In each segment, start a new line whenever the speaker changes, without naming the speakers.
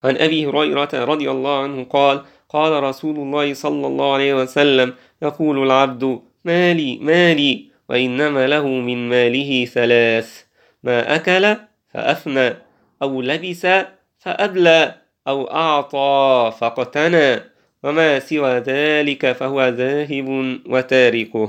عن أبي هريرة رضي الله عنه قال قال رسول الله صلى الله عليه وسلم يقول العبد مالي مالي وإنما له من ماله ثلاث ما أكل فأفنى أو لبس فأبلى أو أعطى فاقتنى وما سوى ذلك فهو ذاهب وتاركه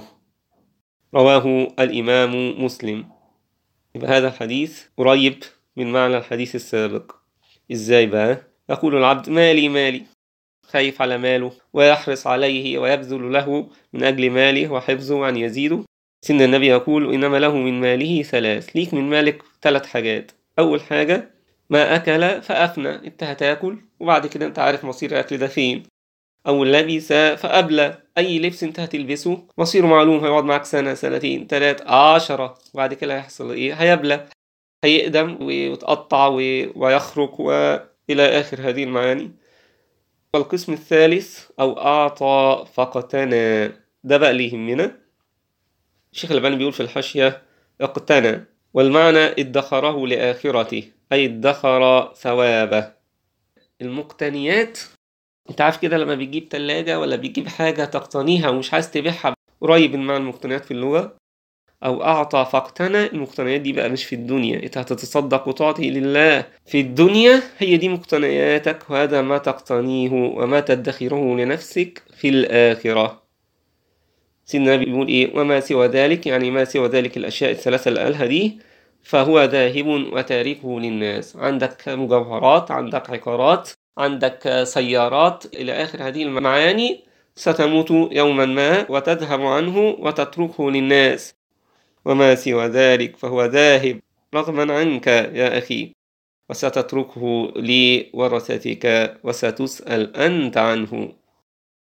رواه الإمام مسلم يبقى هذا الحديث قريب من معنى الحديث السابق إزاي بقى؟ يقول العبد مالي مالي خايف على ماله ويحرص عليه ويبذل له من أجل ماله وحفظه أن يزيده سن النبي يقول إنما له من ماله ثلاث ليك من مالك ثلاث حاجات أول حاجة ما أكل فأفنى أنت هتاكل وبعد كده أنت عارف مصير الأكل ده فين أو لبس فأبلى أي لبس أنت هتلبسه مصيره معلوم هيقعد معاك سنة سنتين تلات عشرة وبعد كده هيحصل إيه هيبلى هيقدم ويتقطع ويخرق وإلى آخر هذه المعاني والقسم الثالث أو أعطى فقتنى ده بقى اللي يهمنا الشيخ الألباني بيقول في الحاشية اقتنى والمعنى ادخره لآخرته أي ادخر ثوابه المقتنيات انت عارف كده لما بتجيب تلاجة ولا بتجيب حاجة تقتنيها ومش عايز تبيعها قريب من معنى المقتنيات في اللغة أو أعطى فاقتنى المقتنيات دي بقى مش في الدنيا أنت هتتصدق وتعطي لله في الدنيا هي دي مقتنياتك وهذا ما تقتنيه وما تدخره لنفسك في الآخرة سيدنا النبي بيقول إيه وما سوى ذلك يعني ما سوى ذلك الأشياء الثلاثة اللي قالها دي فهو ذاهب وتاركه للناس عندك مجوهرات عندك عقارات عندك سيارات إلى آخر هذه المعاني ستموت يوما ما وتذهب عنه وتتركه للناس وما سوى ذلك فهو ذاهب رغما عنك يا أخي وستتركه لورثتك وستسأل أنت عنه